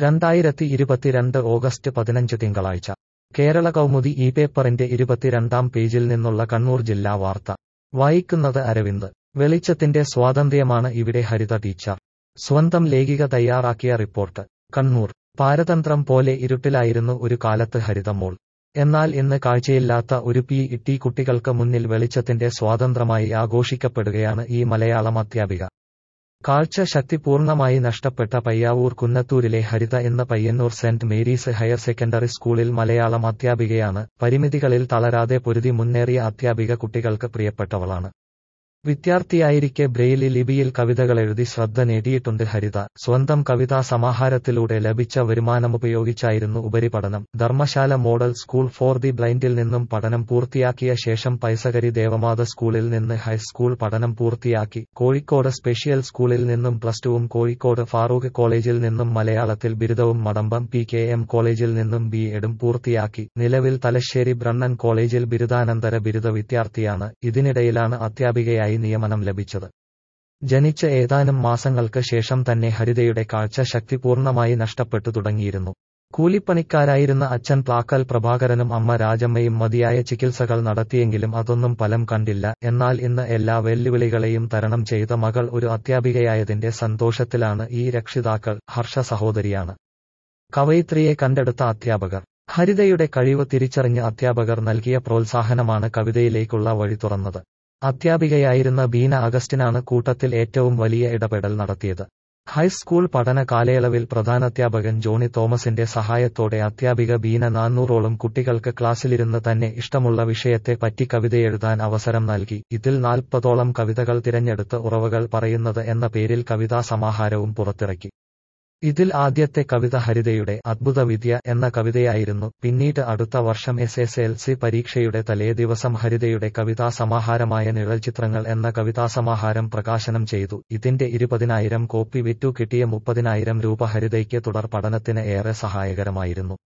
രണ്ടായിരത്തി ഇരുപത്തിരണ്ട് ഓഗസ്റ്റ് പതിനഞ്ച് തിങ്കളാഴ്ച കേരള കൗമുദി ഈ പേപ്പറിന്റെ ഇരുപത്തിരണ്ടാം പേജിൽ നിന്നുള്ള കണ്ണൂർ ജില്ലാ വാർത്ത വായിക്കുന്നത് അരവിന്ദ് വെളിച്ചത്തിന്റെ സ്വാതന്ത്ര്യമാണ് ഇവിടെ ഹരിത ടീച്ചർ സ്വന്തം ലേഖിക തയ്യാറാക്കിയ റിപ്പോർട്ട് കണ്ണൂർ പാരതന്ത്രം പോലെ ഇരുട്ടിലായിരുന്നു ഒരു കാലത്ത് ഹരിതമോൾ എന്നാൽ ഇന്ന് കാഴ്ചയില്ലാത്ത ഒരു പി ഇട്ടി കുട്ടികൾക്ക് മുന്നിൽ വെളിച്ചത്തിന്റെ സ്വാതന്ത്ര്യമായി ആഘോഷിക്കപ്പെടുകയാണ് ഈ മലയാളം അധ്യാപിക കാഴ്ച ശക്തി പൂർണ്ണമായി നഷ്ടപ്പെട്ട പയ്യാവൂർ കുന്നത്തൂരിലെ ഹരിത എന്ന Payyanur Saint Mary's higher secondary സ്കൂളിൽ മലയാളം അധ്യാപികയാണ് പരിമിതികളിൽ തളരാതെ പൊരുതി മുന്നേറിയ അധ്യാപിക കുട്ടികൾക്ക് പ്രിയപ്പെട്ടവളാണ് വിദ്യാർത്ഥിയായിരിക്കെ ബ്രെയിലി ലിപിയിൽ കവിതകളെഴുതി ശ്രദ്ധ നേടിയിട്ടുണ്ട് ഹരിത സ്വന്തം കവിതാ സമാഹാരത്തിലൂടെ ലഭിച്ച വരുമാനമുപയോഗിച്ചായിരുന്നു ഉപരിപഠനം Dharamshala model school for the ബ്ലൈൻഡിൽ നിന്നും പഠനം പൂർത്തിയാക്കിയ ശേഷം പൈസകരി ദേവമാത സ്കൂളിൽ നിന്ന് ഹൈസ്കൂൾ പഠനം പൂർത്തിയാക്കി കോഴിക്കോട് സ്പെഷ്യൽ സ്കൂളിൽ നിന്നും പ്ലസ് ടുവും കോഴിക്കോട് ഫാറൂഖ് കോളേജിൽ നിന്നും മലയാളത്തിൽ ബിരുദവും മടമ്പം പി കെ എം കോളേജിൽ നിന്നും ബി എഡും പൂർത്തിയാക്കി നിലവിൽ തലശ്ശേരി ബ്രണ്ണൻ കോളേജിൽ ബിരുദാനന്തര ബിരുദ വിദ്യാർത്ഥിയാണ് ഇതിനിടയിലാണ് അധ്യാപികയായി നിയമനം ലഭിച്ചത് ജനിച്ച ഏതാനും മാസങ്ങൾക്ക് ശേഷം തന്നെ ഹരിതയുടെ കാഴ്ച ശക്തി പൂർണ്ണമായി നഷ്ടപ്പെട്ടു തുടങ്ങിയിരുന്നു കൂലിപ്പണിക്കാരായിരുന്ന അച്ഛൻ പ്ലാക്കൽ പ്രഭാകരനും അമ്മ രാജമ്മയും മതിയായ ചികിത്സകൾ നടത്തിയെങ്കിലും അതൊന്നും ഫലം കണ്ടില്ല എന്നാൽ ഇന്ന് എല്ലാ വെല്ലുവിളികളെയും തരണം ചെയ്ത മകൾ ഒരു അധ്യാപികയായതിന്റെ സന്തോഷത്തിലാണ് ഈ രക്ഷിതാക്കൾ ഹർഷ സഹോദരിയാണ് കവയിത്രിയെ കണ്ടെടുത്ത അധ്യാപകർ ഹരിതയുടെ കഴിവ് തിരിച്ചറിഞ്ഞ അധ്യാപകർ നൽകിയ പ്രോത്സാഹനമാണ് കവിതയിലേക്കുള്ള വഴി തുറന്നത് അധ്യാപികയായിരുന്ന ബീന അഗസ്റ്റിനാണ് കൂട്ടത്തിൽ ഏറ്റവും വലിയ ഇടപെടൽ നടത്തിയത് ഹൈസ്കൂൾ പഠന കാലയളവിൽ പ്രധാനാധ്യാപകൻ ജോണി തോമസിന്റെ സഹായത്തോടെ അധ്യാപിക ബീന നാനൂറോളം കുട്ടികൾക്ക് ക്ലാസ്സിലിരുന്ന് തന്നെ ഇഷ്ടമുള്ള വിഷയത്തെ പറ്റി കവിതയെഴുതാൻ അവസരം നൽകി ഇതിൽ നാൽപ്പതോളം കവിതകൾ തിരഞ്ഞെടുത്ത് ഉറവകൾ പറയുന്നത് എന്ന പേരിൽ കവിതാ സമാഹാരവും പുറത്തിറക്കി ഇതിൽ ആദ്യത്തെ കവിത ഹരിതയുടെ അദ്ഭുത വിദ്യ എന്ന കവിതയായിരുന്നു പിന്നീട് അടുത്ത വർഷം എസ് എസ് എൽ സി പരീക്ഷയുടെ തലേദിവസം ഹരിതയുടെ കവിതാ സമാഹാരമായ നിഴൽചിത്രങ്ങൾ എന്ന കവിതാസമാഹാരം പ്രകാശനം ചെയ്തു ഇതിന്റെ ഇരുപതിനായിരം കോപ്പി വിറ്റു കിട്ടിയ മുപ്പതിനായിരം രൂപ ഹരിതയ്ക്ക് തുടർ പഠനത്തിന് ഏറെ സഹായകരമായിരുന്നു